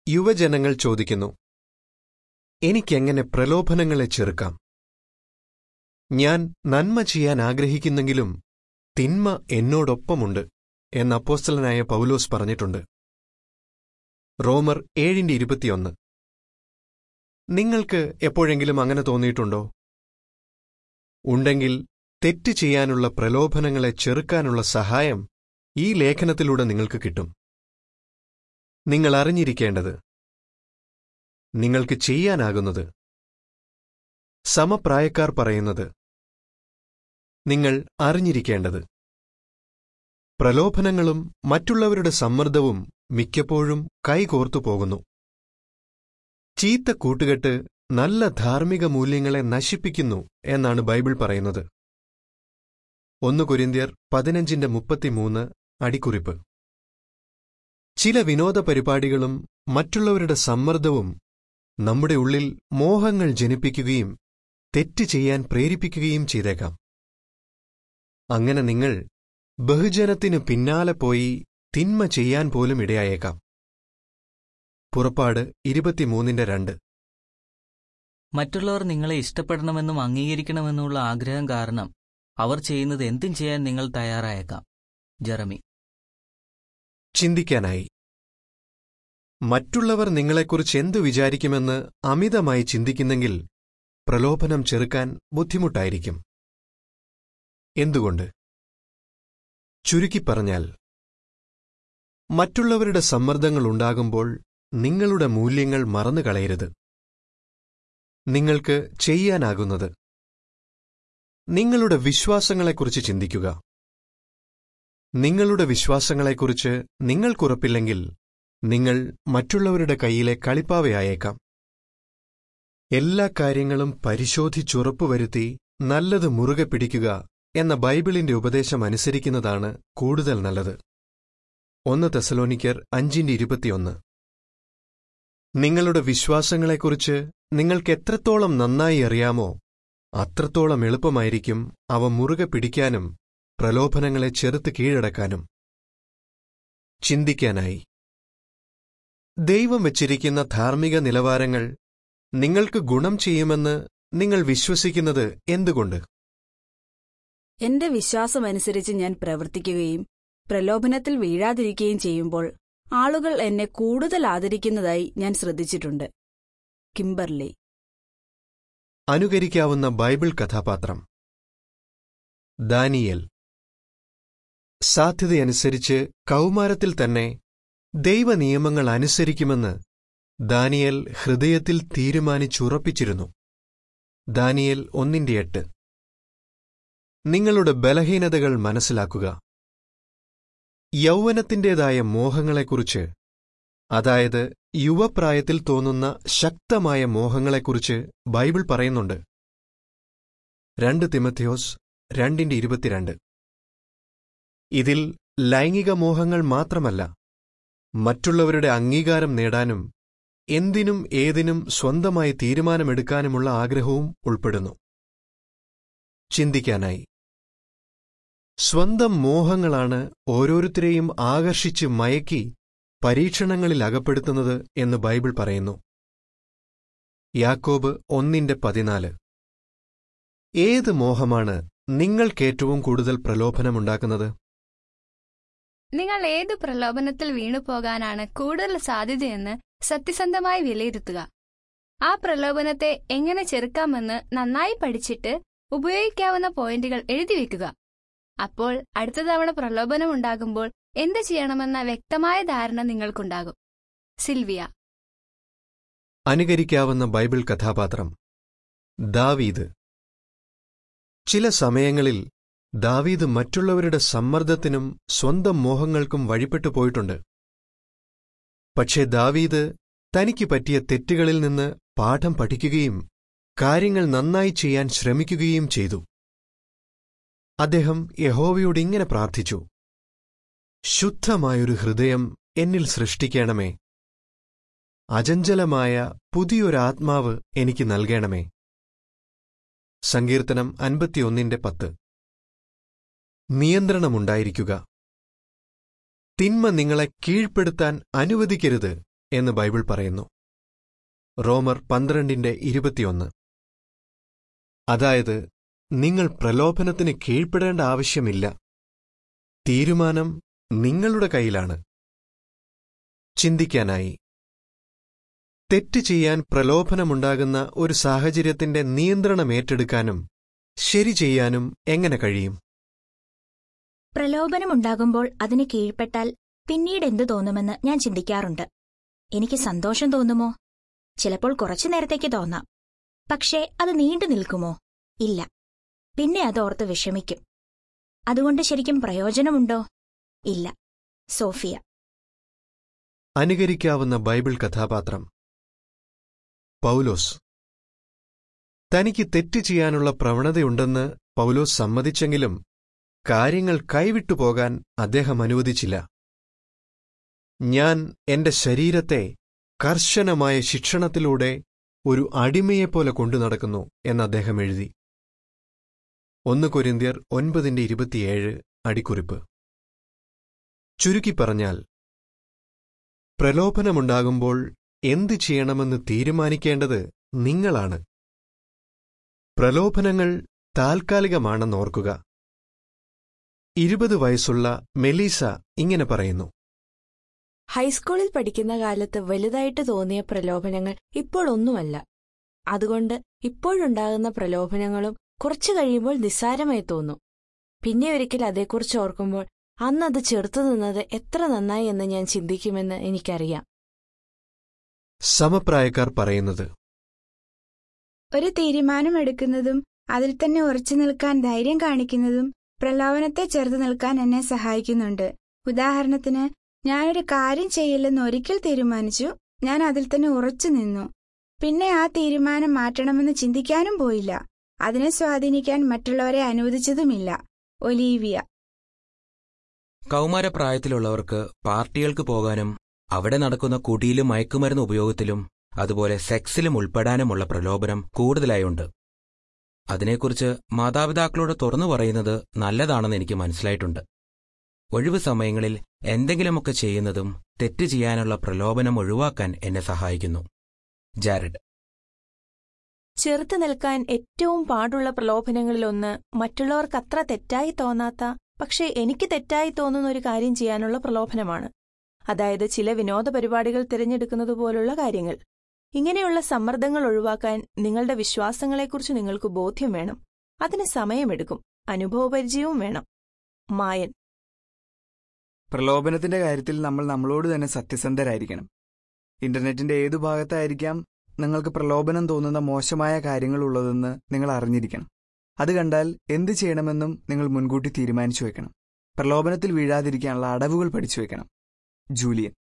യുവജനങ്ങൾ ചോദിക്കുന്നു എനിക്കെങ്ങനെ പ്രലോഭനങ്ങളെ ചെറുക്കാം ഞാൻ നന്മ ചെയ്യാൻ ആഗ്രഹിക്കുന്നെങ്കിലും തിന്മ എന്നോടൊപ്പമുണ്ട് എന്ന് അപ്പോസ്തലനായ പൗലോസ് പറഞ്ഞിട്ടുണ്ട് റോമർ ഏഴിന്റെ ഇരുപത്തിയൊന്ന് നിങ്ങൾക്ക് എപ്പോഴെങ്കിലും അങ്ങനെ തോന്നിയിട്ടുണ്ടോ ഉണ്ടെങ്കിൽ തെറ്റ് ചെയ്യാനുള്ള പ്രലോഭനങ്ങളെ ചെറുക്കാനുള്ള സഹായം ഈ ലേഖനത്തിലൂടെ നിങ്ങൾക്ക് കിട്ടും നിങ്ങൾ അറിഞ്ഞിരിക്കേണ്ടത് നിങ്ങൾക്ക് ചെയ്യാനാകുന്നത് സമപ്രായക്കാർ പറയുന്നത് നിങ്ങൾ അറിഞ്ഞിരിക്കേണ്ടത് പ്രലോഭനങ്ങളും മറ്റുള്ളവരുടെ സമ്മർദ്ദവും മിക്കപ്പോഴും കൈകോർത്തു പോകുന്നു ചീത്ത കൂട്ടുകെട്ട് നല്ല ധാർമ്മിക മൂല്യങ്ങളെ നശിപ്പിക്കുന്നു എന്നാണ് ബൈബിൾ പറയുന്നത് ഒന്ന് കുരിന്ത്യർ പതിനഞ്ചിന്റെ മുപ്പത്തിമൂന്ന് അടിക്കുറിപ്പ് ചില വിനോദ പരിപാടികളും മറ്റുള്ളവരുടെ സമ്മർദ്ദവും നമ്മുടെ ഉള്ളിൽ മോഹങ്ങൾ ജനിപ്പിക്കുകയും തെറ്റ് ചെയ്യാൻ പ്രേരിപ്പിക്കുകയും ചെയ്തേക്കാം അങ്ങനെ നിങ്ങൾ ബഹുജനത്തിനു പിന്നാലെ പോയി തിന്മ ചെയ്യാൻ പോലും ഇടയായേക്കാം പുറപ്പാട് ഇരുപത്തിമൂന്നിന്റെ രണ്ട് മറ്റുള്ളവർ നിങ്ങളെ ഇഷ്ടപ്പെടണമെന്നും അംഗീകരിക്കണമെന്നുമുള്ള ആഗ്രഹം കാരണം അവർ ചെയ്യുന്നത് എന്തും ചെയ്യാൻ നിങ്ങൾ തയ്യാറായേക്കാം ജെറമി ചിന്തിക്കാനായി മറ്റുള്ളവർ നിങ്ങളെക്കുറിച്ച് എന്തു വിചാരിക്കുമെന്ന് അമിതമായി ചിന്തിക്കുന്നെങ്കിൽ പ്രലോഭനം ചെറുക്കാൻ ബുദ്ധിമുട്ടായിരിക്കും എന്തുകൊണ്ട് ചുരുക്കിപ്പറഞ്ഞാൽ മറ്റുള്ളവരുടെ സമ്മർദ്ദങ്ങൾ ഉണ്ടാകുമ്പോൾ നിങ്ങളുടെ മൂല്യങ്ങൾ മറന്നുകളയരുത് നിങ്ങൾക്ക് ചെയ്യാനാകുന്നത് നിങ്ങളുടെ വിശ്വാസങ്ങളെക്കുറിച്ച് ചിന്തിക്കുക നിങ്ങളുടെ വിശ്വാസങ്ങളെക്കുറിച്ച് നിങ്ങൾക്കുറപ്പില്ലെങ്കിൽ നിങ്ങൾ മറ്റുള്ളവരുടെ കയ്യിലെ കളിപ്പാവയായേക്കാം എല്ലാ കാര്യങ്ങളും പരിശോധിച്ചുറപ്പുവരുത്തി നല്ലത് മുറുകെ പിടിക്കുക എന്ന ബൈബിളിന്റെ ഉപദേശം അനുസരിക്കുന്നതാണ് കൂടുതൽ നല്ലത് ഒന്ന് തെസലോനിക്കർ അഞ്ചിന്റെ ഇരുപത്തിയൊന്ന് നിങ്ങളുടെ വിശ്വാസങ്ങളെക്കുറിച്ച് നിങ്ങൾക്ക് എത്രത്തോളം നന്നായി അറിയാമോ അത്രത്തോളം എളുപ്പമായിരിക്കും അവ മുറുകെ പിടിക്കാനും പ്രലോഭനങ്ങളെ ചെറുത്ത് കീഴടക്കാനും ചിന്തിക്കാനായി ദൈവം വച്ചിരിക്കുന്ന ധാർമ്മിക നിലവാരങ്ങൾ നിങ്ങൾക്ക് ഗുണം ചെയ്യുമെന്ന് നിങ്ങൾ വിശ്വസിക്കുന്നത് എന്തുകൊണ്ട് എന്റെ വിശ്വാസമനുസരിച്ച് ഞാൻ പ്രവർത്തിക്കുകയും പ്രലോഭനത്തിൽ വീഴാതിരിക്കുകയും ചെയ്യുമ്പോൾ ആളുകൾ എന്നെ കൂടുതൽ ആദരിക്കുന്നതായി ഞാൻ ശ്രദ്ധിച്ചിട്ടുണ്ട് കിംബർലി അനുകരിക്കാവുന്ന ബൈബിൾ കഥാപാത്രം ദാനിയൽ സാധ്യതയനുസരിച്ച് കൗമാരത്തിൽ തന്നെ ദൈവനിയമങ്ങൾ അനുസരിക്കുമെന്ന് ദാനിയൽ ഹൃദയത്തിൽ തീരുമാനിച്ചുറപ്പിച്ചിരുന്നു ദാനിയൽ ഒന്നിന്റെ എട്ട് നിങ്ങളുടെ ബലഹീനതകൾ മനസ്സിലാക്കുക യൗവനത്തിന്റേതായ മോഹങ്ങളെക്കുറിച്ച് അതായത് യുവപ്രായത്തിൽ തോന്നുന്ന ശക്തമായ മോഹങ്ങളെക്കുറിച്ച് ബൈബിൾ പറയുന്നുണ്ട് രണ്ട് തിമഥ്യോസ് രണ്ടിന്റെ ഇരുപത്തിരണ്ട് ഇതിൽ ലൈംഗിക മോഹങ്ങൾ മാത്രമല്ല മറ്റുള്ളവരുടെ അംഗീകാരം നേടാനും എന്തിനും ഏതിനും സ്വന്തമായി തീരുമാനമെടുക്കാനുമുള്ള ആഗ്രഹവും ഉൾപ്പെടുന്നു ചിന്തിക്കാനായി സ്വന്തം മോഹങ്ങളാണ് ഓരോരുത്തരെയും ആകർഷിച്ച് മയക്കി പരീക്ഷണങ്ങളിൽ അകപ്പെടുത്തുന്നത് എന്ന് ബൈബിൾ പറയുന്നു യാക്കോബ് ഒന്നിന്റെ പതിനാല് ഏത് മോഹമാണ് നിങ്ങൾക്കേറ്റവും കൂടുതൽ പ്രലോഭനമുണ്ടാക്കുന്നത് നിങ്ങൾ ഏത് പ്രലോഭനത്തിൽ വീണുപോകാനാണ് കൂടുതൽ സാധ്യതയെന്ന് സത്യസന്ധമായി വിലയിരുത്തുക ആ പ്രലോഭനത്തെ എങ്ങനെ ചെറുക്കാമെന്ന് നന്നായി പഠിച്ചിട്ട് ഉപയോഗിക്കാവുന്ന പോയിന്റുകൾ എഴുതിവെക്കുക അപ്പോൾ അടുത്ത തവണ പ്രലോഭനം ഉണ്ടാകുമ്പോൾ എന്ത് ചെയ്യണമെന്ന വ്യക്തമായ ധാരണ നിങ്ങൾക്കുണ്ടാകും സിൽവിയ അനുകരിക്കാവുന്ന ബൈബിൾ കഥാപാത്രം ദാവീദ് ചില സമയങ്ങളിൽ ദാവീദ് മറ്റുള്ളവരുടെ സമ്മർദ്ദത്തിനും സ്വന്തം മോഹങ്ങൾക്കും വഴിപ്പെട്ടു പോയിട്ടുണ്ട് പക്ഷേ ദാവീദ് തനിക്ക് പറ്റിയ തെറ്റുകളിൽ നിന്ന് പാഠം പഠിക്കുകയും കാര്യങ്ങൾ നന്നായി ചെയ്യാൻ ശ്രമിക്കുകയും ചെയ്തു അദ്ദേഹം യഹോവയോട് ഇങ്ങനെ പ്രാർത്ഥിച്ചു ശുദ്ധമായൊരു ഹൃദയം എന്നിൽ സൃഷ്ടിക്കണമേ അചഞ്ചലമായ പുതിയൊരാത്മാവ് എനിക്ക് നൽകണമേ സങ്കീർത്തനം അൻപത്തിയൊന്നിന്റെ പത്ത് നിയന്ത്രണമുണ്ടായിരിക്കുക തിന്മ നിങ്ങളെ കീഴ്പ്പെടുത്താൻ അനുവദിക്കരുത് എന്ന് ബൈബിൾ പറയുന്നു റോമർ പന്ത്രണ്ടിന്റെ ഇരുപത്തിയൊന്ന് അതായത് നിങ്ങൾ പ്രലോഭനത്തിന് കീഴ്പ്പെടേണ്ട ആവശ്യമില്ല തീരുമാനം നിങ്ങളുടെ കയ്യിലാണ് ചിന്തിക്കാനായി തെറ്റ് ചെയ്യാൻ പ്രലോഭനമുണ്ടാകുന്ന ഒരു സാഹചര്യത്തിന്റെ നിയന്ത്രണം ഏറ്റെടുക്കാനും ശരി ചെയ്യാനും എങ്ങനെ കഴിയും പ്രലോഭനമുണ്ടാകുമ്പോൾ അതിന് കീഴ്പ്പെട്ടാൽ പിന്നീട് എന്തു തോന്നുമെന്ന് ഞാൻ ചിന്തിക്കാറുണ്ട് എനിക്ക് സന്തോഷം തോന്നുമോ ചിലപ്പോൾ കുറച്ചു നേരത്തേക്ക് തോന്നാം പക്ഷേ അത് നീണ്ടു നിൽക്കുമോ ഇല്ല പിന്നെ അതോർത്ത് വിഷമിക്കും അതുകൊണ്ട് ശരിക്കും പ്രയോജനമുണ്ടോ ഇല്ല സോഫിയ അനുകരിക്കാവുന്ന ബൈബിൾ കഥാപാത്രം പൗലോസ് തനിക്ക് തെറ്റ് ചെയ്യാനുള്ള പ്രവണതയുണ്ടെന്ന് പൗലോസ് സമ്മതിച്ചെങ്കിലും കാര്യങ്ങൾ കൈവിട്ടുപോകാൻ അദ്ദേഹം അനുവദിച്ചില്ല ഞാൻ എന്റെ ശരീരത്തെ കർശനമായ ശിക്ഷണത്തിലൂടെ ഒരു അടിമയെപ്പോലെ കൊണ്ടു നടക്കുന്നു എന്ന് അദ്ദേഹം എഴുതി ഒന്ന് കൊരിന്ത്യർ ഒൻപതിന്റെ ഇരുപത്തിയേഴ് അടിക്കുറിപ്പ് ചുരുക്കി പറഞ്ഞാൽ പ്രലോഭനമുണ്ടാകുമ്പോൾ എന്തു ചെയ്യണമെന്ന് തീരുമാനിക്കേണ്ടത് നിങ്ങളാണ് പ്രലോഭനങ്ങൾ താൽക്കാലികമാണെന്നോർക്കുക ഇരുപത് വയസ്സുള്ള മെലീസ ഇങ്ങനെ പറയുന്നു ഹൈസ്കൂളിൽ പഠിക്കുന്ന കാലത്ത് വലുതായിട്ട് തോന്നിയ പ്രലോഭനങ്ങൾ ഇപ്പോൾ ഒന്നുമല്ല അതുകൊണ്ട് ഇപ്പോഴുണ്ടാകുന്ന പ്രലോഭനങ്ങളും കുറച്ചു കഴിയുമ്പോൾ നിസ്സാരമായി തോന്നും പിന്നെ ഒരിക്കൽ അതേക്കുറിച്ച് ഓർക്കുമ്പോൾ അന്നത് ചെറുത്തു നിന്നത് എത്ര നന്നായി എന്ന് ഞാൻ ചിന്തിക്കുമെന്ന് എനിക്കറിയാം സമപ്രായക്കാർ പറയുന്നത് ഒരു തീരുമാനമെടുക്കുന്നതും അതിൽ തന്നെ ഉറച്ചു നിൽക്കാൻ ധൈര്യം കാണിക്കുന്നതും പ്രലോഭനത്തെ ചെറുതു നിൽക്കാൻ എന്നെ സഹായിക്കുന്നുണ്ട് ഉദാഹരണത്തിന് ഞാനൊരു കാര്യം ചെയ്യില്ലെന്ന് ഒരിക്കൽ തീരുമാനിച്ചു ഞാൻ അതിൽ തന്നെ ഉറച്ചു നിന്നു പിന്നെ ആ തീരുമാനം മാറ്റണമെന്ന് ചിന്തിക്കാനും പോയില്ല അതിനെ സ്വാധീനിക്കാൻ മറ്റുള്ളവരെ അനുവദിച്ചതുമില്ല ഒലീവിയ കൗമാരപ്രായത്തിലുള്ളവർക്ക് പാർട്ടികൾക്ക് പോകാനും അവിടെ നടക്കുന്ന കുടിയിലും മയക്കുമരുന്ന് ഉപയോഗത്തിലും അതുപോലെ സെക്സിലും ഉൾപ്പെടാനുമുള്ള പ്രലോഭനം കൂടുതലായുണ്ട് അതിനെക്കുറിച്ച് മാതാപിതാക്കളോട് തുറന്നു പറയുന്നത് നല്ലതാണെന്ന് എനിക്ക് മനസ്സിലായിട്ടുണ്ട് ഒഴിവു സമയങ്ങളിൽ എന്തെങ്കിലുമൊക്കെ ചെയ്യുന്നതും തെറ്റ് ചെയ്യാനുള്ള പ്രലോഭനം ഒഴിവാക്കാൻ എന്നെ സഹായിക്കുന്നു ജാരഡ് ചെറുത്തു നിൽക്കാൻ ഏറ്റവും പാടുള്ള പ്രലോഭനങ്ങളിലൊന്ന് മറ്റുള്ളവർക്ക് അത്ര തെറ്റായി തോന്നാത്ത പക്ഷേ എനിക്ക് തെറ്റായി തോന്നുന്ന ഒരു കാര്യം ചെയ്യാനുള്ള പ്രലോഭനമാണ് അതായത് ചില വിനോദ പരിപാടികൾ തിരഞ്ഞെടുക്കുന്നത് പോലുള്ള കാര്യങ്ങൾ ഇങ്ങനെയുള്ള സമ്മർദ്ദങ്ങൾ ഒഴിവാക്കാൻ നിങ്ങളുടെ വിശ്വാസങ്ങളെക്കുറിച്ച് നിങ്ങൾക്ക് ബോധ്യം വേണം അതിന് സമയമെടുക്കും അനുഭവപരിചയവും വേണം മായൻ പ്രലോഭനത്തിന്റെ കാര്യത്തിൽ നമ്മൾ നമ്മളോട് തന്നെ സത്യസന്ധരായിരിക്കണം ഇന്റർനെറ്റിന്റെ ഏതു ഭാഗത്തായിരിക്കാം നിങ്ങൾക്ക് പ്രലോഭനം തോന്നുന്ന മോശമായ കാര്യങ്ങളുള്ളതെന്ന് നിങ്ങൾ അറിഞ്ഞിരിക്കണം അത് കണ്ടാൽ എന്ത് ചെയ്യണമെന്നും നിങ്ങൾ മുൻകൂട്ടി തീരുമാനിച്ചു വെക്കണം പ്രലോഭനത്തിൽ വീഴാതിരിക്കാനുള്ള അടവുകൾ പഠിച്ചു വെക്കണം ജൂലിയൻ